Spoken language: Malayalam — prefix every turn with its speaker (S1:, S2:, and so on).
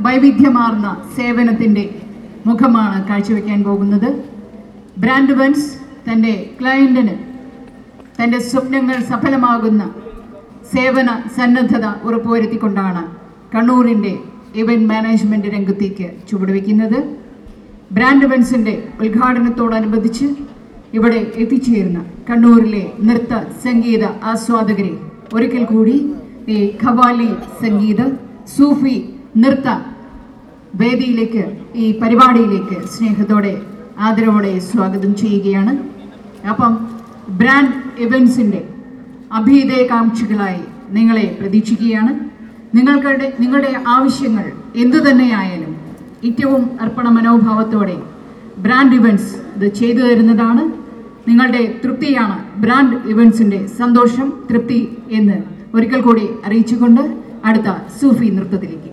S1: വൈവിധ്യമാർന്ന സേവനത്തിൻ്റെ മുഖമാണ് കാഴ്ചവെക്കാൻ പോകുന്നത് ബ്രാൻഡ് വൻസ് തൻ്റെ ക്ലയൻറ്റിന് തൻ്റെ സ്വപ്നങ്ങൾ സഫലമാകുന്ന സേവന സന്നദ്ധത ഉറപ്പുവരുത്തിക്കൊണ്ടാണ് കണ്ണൂരിൻ്റെ ഇവൻറ്റ് മാനേജ്മെൻറ്റ് രംഗത്തേക്ക് ചുവടുവെക്കുന്നത് ബ്രാൻഡ് ഇവൻസിൻ്റെ ഉദ്ഘാടനത്തോടനുബന്ധിച്ച് ഇവിടെ എത്തിച്ചേർന്ന കണ്ണൂരിലെ നൃത്ത സംഗീത ആസ്വാദകരെ ഒരിക്കൽ കൂടി ഈ ഖവാലി സംഗീത സൂഫി നൃത്ത വേദിയിലേക്ക് ഈ പരിപാടിയിലേക്ക് സ്നേഹത്തോടെ ആദരവോടെ സ്വാഗതം ചെയ്യുകയാണ് അപ്പം ബ്രാൻഡ് ഇവൻസിൻ്റെ അഭീതകാംക്ഷികളായി നിങ്ങളെ പ്രതീക്ഷിക്കുകയാണ് നിങ്ങൾക്കുടെ നിങ്ങളുടെ ആവശ്യങ്ങൾ എന്തു തന്നെയായാലും ഏറ്റവും അർപ്പണ മനോഭാവത്തോടെ ബ്രാൻഡ് ഇവൻസ് ഇത് ചെയ്തു തരുന്നതാണ് നിങ്ങളുടെ തൃപ്തിയാണ് ബ്രാൻഡ് ഇവൻസിൻ്റെ സന്തോഷം തൃപ്തി എന്ന് ഒരിക്കൽ കൂടി അറിയിച്ചുകൊണ്ട് അടുത്ത സൂഫി നൃത്തത്തിലേക്ക്